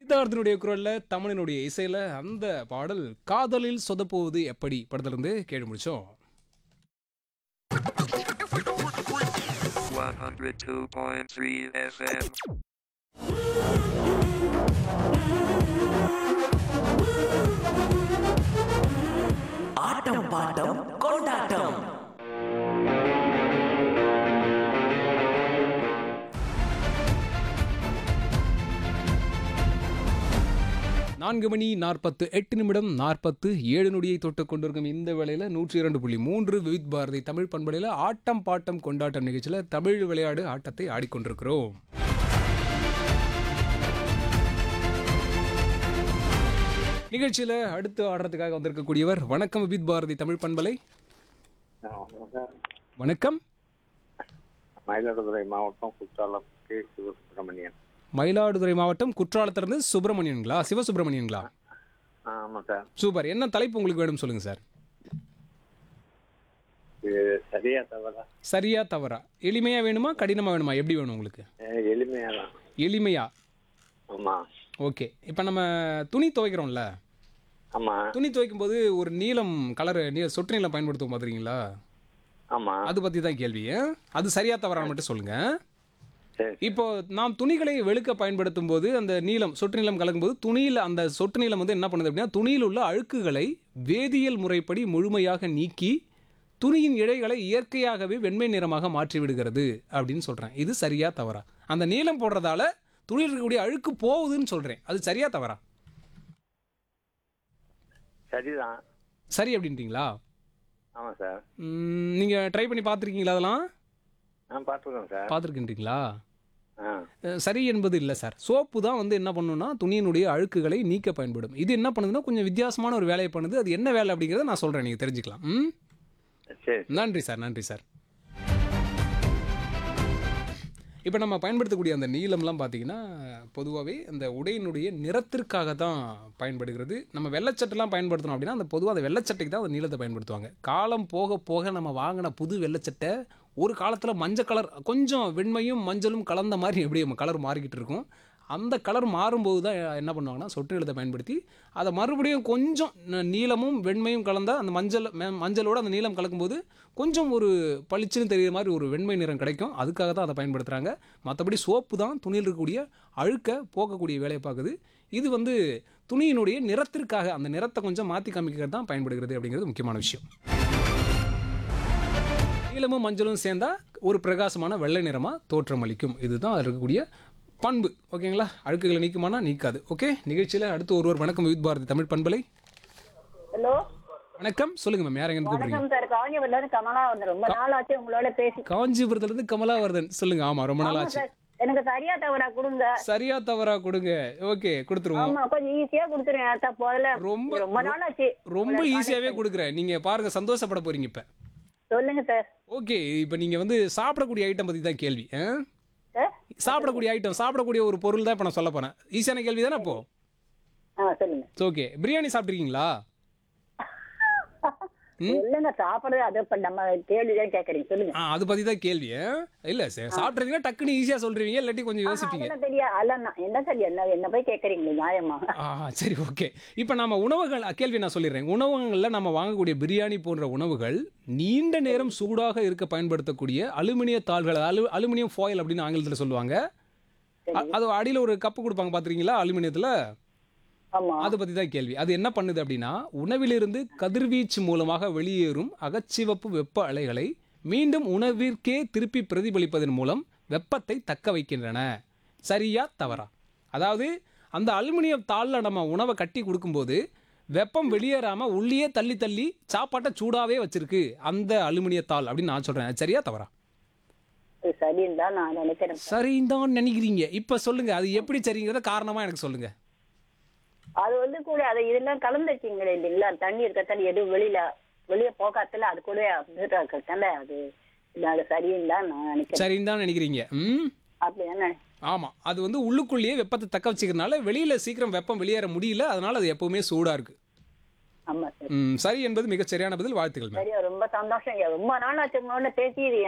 சித்தார்த்தனுடைய குரல்ல தமிழனுடைய இசையில அந்த பாடல் காதலில் சொதப்புவது எப்படி படத்துல இருந்து கேட்டு முடிச்சோம் 102.3 FM. ஆட்டம் பாட்டம் கொண்டாட்டம் நான்கு மணி நாற்பத்து எட்டு நிமிடம் நாற்பத்து ஏழு நொடியை தொட்டு கொண்டிருக்கும் இந்த வேளையில நூற்றி இரண்டு புள்ளி மூன்று விவித் பாரதி தமிழ் பண்பலையில் ஆட்டம் பாட்டம் கொண்டாட்டம் நிகழ்ச்சியில தமிழ் விளையாடு ஆட்டத்தை ஆடிக்கொண்டிருக்கிறோம் நிகழ்ச்சியில அடுத்து ஆடுறதுக்காக வந்திருக்கக்கூடியவர் வணக்கம் விவித் பாரதி தமிழ் பண்பலை வணக்கம் மயிலாடுதுறை மாவட்டம் குற்றாலம் கே சிவசுப்பிரமணியன் மயிலாடுதுறை மாவட்டம் குற்றாலத்திலிருந்து சுப்பிரமணியன்களா சிவசுப்பிரமணியன்களா ஆ, ஆமாம் சார் சூப்பர் என்ன தலைப்பு உங்களுக்கு வேணும் சொல்லுங்க சார் இது சரியா தவறா சரியா தவறா எளிமையா வேணுமா கடினமா வேணுமா எப்படி வேணும் உங்களுக்கு எளிமையாக தான் எளிமையா ஆமாம் ஓகே இப்போ நம்ம துணி துவைக்கிறோம்ல ஆமாம் துணி துவைக்கும் போது ஒரு நீலம் கலர் நீ சொட்டு நீளம் பயன்படுத்துவோம் பார்த்துறீங்களா ஆமாம் அது பற்றி தான் கேள்வி ஆ? அது சரியா தவறான்னு மட்டும் சொல்லுங்க சரி இப்போ நாம் துணிகளை வெளுக்க பயன்படுத்தும் போது அந்த நீலம் சொட்டு நீளம் கலக்கும்போது துணியில் அந்த சொட்டு நீளம் வந்து என்ன பண்ணுது அப்படின்னா துணியில் உள்ள அழுக்குகளை வேதியியல் முறைப்படி முழுமையாக நீக்கி துணியின் இழைகளை இயற்கையாகவே வெண்மை நிறமாக மாற்றி விடுகிறது அப்படின்னு சொல்றேன் இது சரியா தவறா அந்த நீலம் போடுறதால துணியில் இருக்கக்கூடிய அழுக்கு போகுதுன்னு சொல்றேன் அது சரியா தவறா சரிதான் சரி அப்படின்றீங்களா ஆமாம் சார் ம், நீங்க ட்ரை பண்ணி பார்த்துருக்கீங்களா அதெல்லாம் நான் பார்த்துருக்கேன் சார் பார்த்துருக்கின்றீங்களா ஆ அஹ் சரி என்பது இல்லை சார் சோப்பு தான் வந்து என்ன பண்ணுன்னா துணியினுடைய அழுக்குகளை நீக்க பயன்படும் இது என்ன பண்ணுதுன்னா கொஞ்சம் வித்தியாசமான ஒரு வேலையை பண்ணுது அது என்ன வேலை அப்படிங்கிறத நான் சொல்கிறேன் நீங்கள் தெரிஞ்சுக்கலாம் ம் சரி நன்றி சார் நன்றி சார் இப்போ நம்ம பயன்படுத்தக்கூடிய அந்த நீலம்லாம் பார்த்தீங்கன்னா பொதுவாகவே அந்த உடையினுடைய நிறத்திற்காக தான் பயன்படுகிறது நம்ம வெள்ளச்சட்டைலாம் பயன்படுத்தணும் அப்படின்னா அந்த பொதுவாக அந்த வெள்ளச்சட்டைக்கு தான் அந்த நீளத்தை பயன்படுத்துவாங்க காலம் போக போக நம்ம வாங்கின புது வெள்ளச்சட்டை ஒரு காலத்தில் மஞ்சள் கலர் கொஞ்சம் வெண்மையும் மஞ்சளும் கலந்த மாதிரி எப்படி நம்ம கலர் மாறிக்கிட்டு இருக்கும் அந்த கலர் மாறும்போது தான் என்ன பண்ணுவாங்கன்னா சொட்டு எழுத்தை பயன்படுத்தி அதை மறுபடியும் கொஞ்சம் ந- நீலமும் வெண்மையும் கலந்த அந்த மஞ்சள் மெ- மஞ்சளோட அந்த நீலம் கலக்கும்போது கொஞ்சம் ஒரு பளிச்சுன்னு தெரியுற மாதிரி ஒரு வெண்மை நிறம் கிடைக்கும் அதுக்காக தான் அதை பயன்படுத்துகிறாங்க மற்றபடி சோப்பு தான் துணியில் இருக்கக்கூடிய அழுக்க போக்கக்கூடிய வேலையை பார்க்குது இது வந்து துணியினுடைய நிறத்திற்காக அந்த நிறத்தை கொஞ்சம் மாற்றி காமிக்கிறது தான் பயன்படுகிறது அப்படிங்கிறது முக்கியமான விஷயம் நீலமும் மஞ்சளும் சேர்ந்தா ஒரு பிரகாசமான வெள்ளை நிறமாக தோற்றமளிக்கும் இதுதான் அதில் இருக்கக்கூடிய பண்பு ஓகேங்களா அழுக்குகளை நீக்குமானா நீக்காது ஓகே நிகழ்ச்சியில் அடுத்து ஒருவர் வணக்கம் வித் பாரதி தமிழ் பண்பலை ஹலோ வணக்கம் சொல்லுங்க மேம் யார் எங்க கூப்பிடுறீங்க வணக்கம் சார் காஞ்சிபுரம்ல இருந்து கமலா வந்து ரொம்ப நாள் ஆச்சு உங்களோட பேசி காஞ்சிபுரத்துலேருந்து கமலாவர்தன் சொல்லுங்க ஆமா ரொம்ப நாள் ஆமா ஆச்சு சார் எனக்கு சரியா தவறா கொடுங்க சரியா தவறா கொடுங்க ஓகே கொடுத்துருவோம் ஆமா கொஞ்சம் ஈஸியா கொடுத்துருங்க அத்தா போதல ரொம்ப- ரொம்ப நாள் ஆச்சு ரொம்ப ஈஸியாவே கொடுக்குறேன் நீங்க பாருங்க சந்தோஷப்பட போறீங்க இப்ப சொல்லுங்க சார் ஓகே இப்போ நீங்க வந்து சாப்பிடக்கூடிய ஐட்டம் பத்தி தான் கேள்வி ஆ? சார் சாப்பிடக்கூடிய ஐட்டம் சாப்பிடக்கூடிய ஒரு பொருள் தான் இப்போ நான் சொல்ல போறேன் ஈஸியான கேள்வி தானே இப்போ ஆ சொல்லுங்க ஓகே பிரியாணி சாப்பிட்ருக்கீங்களா சொல்லுங்க சாப்பிடுறது அது இப்ப நம்ம கேள்விதான் கேக்குறீங்க சொல்லுங்க ஆ அது பத்தி தான் கேள்வி ஆ? இல்ல சார் சாப்பிட்றீங்கன்னா டக்குன்னு ஈஸியா சொல்றீங்க இல்லாட்டி கொஞ்சம் யோசிப்பீங்க அதெல்லாம் தெரியா அதெல்லாம் நான் என்ன சார் என்ன என்ன போய் கேக்குறீங்க நியாயமா ஆ சரி ஓகே இப்போ நம்ம உணவுகள் அ, கேள்வி நான் சொல்லிடுறேன் உணவகங்களில் நம்ம வாங்கக்கூடிய பிரியாணி போன்ற உணவுகள் நீண்ட நேரம் சூடாக இருக்க பயன்படுத்தக்கூடிய அலுமினிய தாள்கள் அலு அலுமினியம் ஃபாயில் அப்படின்னு ஆங்கிலத்தில் சொல்லுவாங்க அ- அது அடியில் ஒரு கப்பு கொடுப்பாங்க பார்த்துருக்கீங்களா அலுமினியத்தில் ஆமா அதை பற்றி தான் கேள்வி அது என்ன பண்ணுது அப்படின்னா உணவிலிருந்து கதிர்வீச்சு மூலமாக வெளியேறும் அகச்சிவப்பு வெப்ப அலைகளை மீண்டும் உணவிற்கே திருப்பி பிரதிபலிப்பதன் மூலம் வெப்பத்தை தக்க வைக்கின்றன சரியா தவறா அதாவது அந்த அலுமினியம் தாளில் நம்ம உணவை கட்டி கொடுக்கும்போது வெப்பம் வெளியேறாம உள்ளே தள்ளி தள்ளி சாப்பாட்டை சூடாவே வச்சிருக்கு அந்த அலுமினிய தாள் அப்படின்னு நான் சொல்றேன் அது சரியா தவறா அது சரின்னு தான் நான் நினைக்கிறேன் சரின்னு தான் நினைக்கிறீங்க இப்போ சொல்லுங்க அது எப்படி சரிங்கிறத காரணமா எனக்கு சொல்லுங்க அது வந்து கூட அது இதெல்லாம் கலந்துருக்கீங்களே இல்லைங்களா தண்ணி இருக்கத்தால எதுவும் வெளியில வெளிய போகாத்துல அது கூட இருக்கத்தால அது இல்ல, அது சரின்னு தான் நான் நினைக்கிறேன் சரின்னு தான் நினைக்கிறீங்க ம் அப்படி என்ன ஆமாம் அது வந்து உள்ளுக்குள்ளேயே வெப்பத்தை தக்க வச்சுக்கிறதுனால வெளியில் சீக்கிரம் வெப்பம் வெளியேற முடியல அதனால அது எப்பவுமே சூடாக இருக்கு ஆமா சார் ம், சரி என்பது மிகச் சரியான பதில் வாழ்த்துக்கள் மேம் சரியா ரொம்ப சந்தோஷம் ரொம்ப நாள் ஆச்சு உங்களோட பேசி இது